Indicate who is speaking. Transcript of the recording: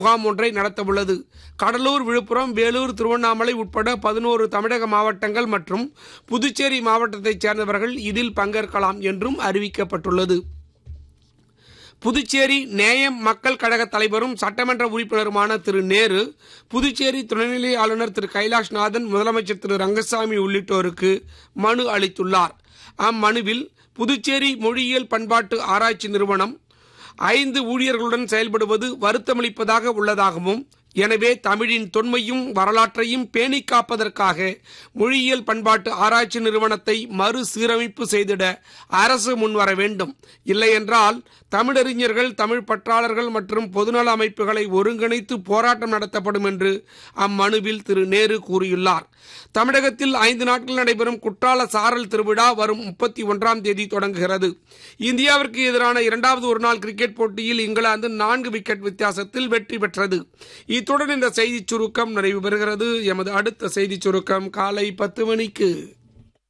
Speaker 1: முகாம் ஒன்றை நடத்தவுள்ளது கடலூர் விழுப்புரம் வேலூர் திருவண்ணாமலை உட்பட பதினோரு தமிழக மாவட்டங்கள் மற்றும் புதுச்சேரி மாவட்டத்தைச் சேர்ந்தவர்கள் இதில் பங்கேற்கலாம் என்றும் அறிவிக்கப்பட்டுள்ளது புதுச்சேரி நேயம் மக்கள் கழக தலைவரும் சட்டமன்ற உறுப்பினருமான திரு நேரு புதுச்சேரி துணைநிலை ஆளுநர் திரு கைலாஷ்நாதன் முதலமைச்சர் திரு ரங்கசாமி உள்ளிட்டோருக்கு மனு அளித்துள்ளார் அம்மனுவில் புதுச்சேரி மொழியியல் பண்பாட்டு ஆராய்ச்சி நிறுவனம் ஐந்து ஊழியர்களுடன் செயல்படுவது வருத்தமளிப்பதாக உள்ளதாகவும் எனவே தமிழின் தொன்மையும் வரலாற்றையும் பேணி காப்பதற்காக மொழியியல் பண்பாட்டு ஆராய்ச்சி நிறுவனத்தை மறுசீரமைப்பு செய்திட அரசு முன்வர வேண்டும் இல்லையென்றால் தமிழறிஞர்கள் தமிழ் பற்றாளர்கள் மற்றும் பொதுநல அமைப்புகளை ஒருங்கிணைத்து போராட்டம் நடத்தப்படும் என்று அம்மனுவில் திரு நேரு கூறியுள்ளார் தமிழகத்தில் ஐந்து நாட்கள் நடைபெறும் குற்றால சாரல் திருவிழா வரும் முப்பத்தி ஒன்றாம் தேதி தொடங்குகிறது இந்தியாவிற்கு எதிரான இரண்டாவது ஒருநாள் கிரிக்கெட் போட்டியில் இங்கிலாந்து நான்கு விக்கெட் வித்தியாசத்தில் வெற்றி பெற்றது இத்துடன் இந்த செய்திச் சுருக்கம் நிறைவு பெறுகிறது எமது அடுத்த செய்திச் சுருக்கம் காலை பத்து மணிக்கு